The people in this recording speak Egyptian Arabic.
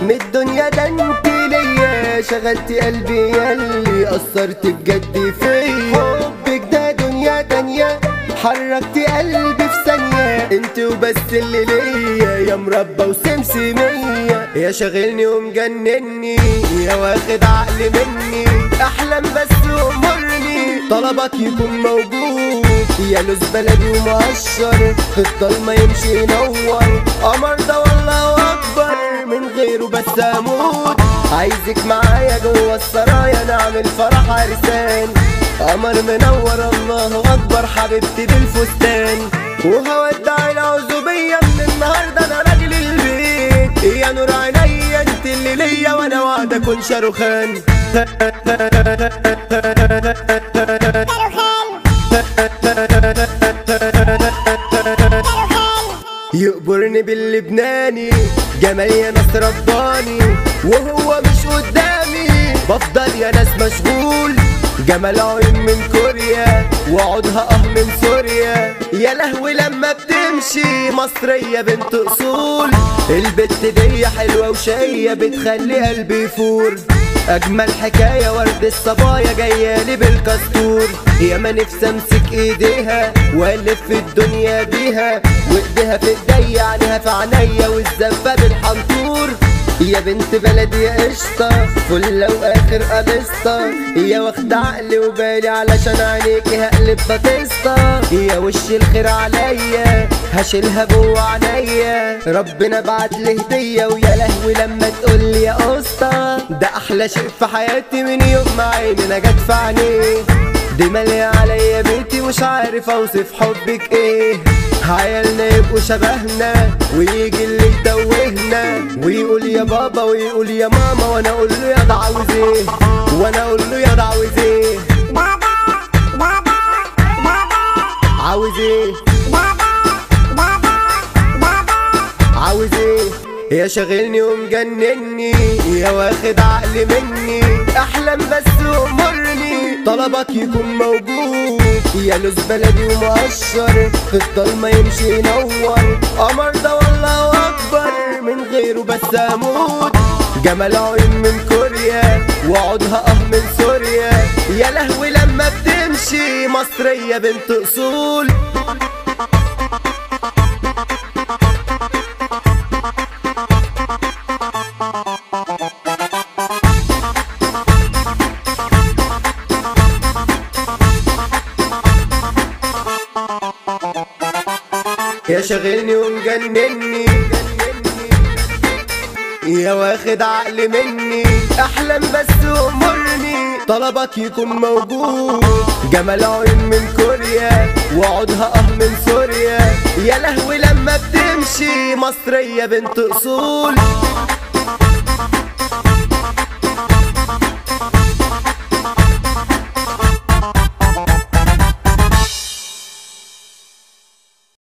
من الدنيا ده انت ليا شغلت قلبي ياللي اثرت بجد فيا حبك ده دنيا تانية حركت قلبي في ثانية انت وبس اللي ليا يا مربى وسمسمية يا شاغلني ومجنني يا واخد عقلي مني احلم بس وامرني طلبك يكون موجود يا لوز بلدي ومقشر في الضلمة يمشي ينور قمر ده والله اكبر من غيره بس اموت عايزك معايا جوه السرايا نعمل فرح عرسان قمر منور الله اكبر حبيبتي بالفستان وهودع العزوبية من النهارده انا راجل البيت يا نور عينيا انت اللي ليا وانا وعد اكون شاروخان يقبرني باللبناني جمال يا ناس رباني وهو مش قدامي بفضل يا ناس مشغول جمال عيون من كوريا وعودها اه من سوريا يا لهوي لما بتمشي مصرية بنت اصول البت دي حلوة وشقية بتخلي قلبي يفور اجمل حكاية ورد الصبايا جايالي بالكستور يا ما نفسي امسك ايديها والف الدنيا بيها وايديها في ايديا عينيها في عينيا والزفة بالحنطور يا بنت بلدي يا قشطة فلة واخر قلسطة يا واخد عقلي وبالي علشان عينيكي هقلب باتيستا يا وش الخير عليا هشيلها جوه عينيا ربنا بعت لي هدية ويا لهوي لما تقول لي يا قسطة ده احلى شيء في حياتي من يوم ما عيننا جت في عينيه دي مالية عليا بيتي مش عارف اوصف حبك ايه عيالنا يبقوا شبهنا ويجي اللي يتوهنا ويقول يا بابا ويقول يا ماما وانا اقول له يا ده عاوز ايه وانا اقول له يا ده عاوز ايه بابا بابا بابا عاوز ايه بابا بابا بابا عاوز ايه يا شاغلني ومجنني يا واخد عقلي مني احلم بس وامرني طلبك يكون موجود يا لوز بلدي ومقشر في الضلمة يمشي ينور قمر ده والله اكبر من غيره بس اموت جمال عيون من كوريا وعودها اه من سوريا يا لهوي لما بتمشي مصرية بنت اصول يا شاغلني ومجنني يا واخد عقلي مني احلم بس وامرني طلبك يكون موجود جمال عيون من كوريا وعودها اه من سوريا يا لهوي لما بتمشي مصرية بنت اصول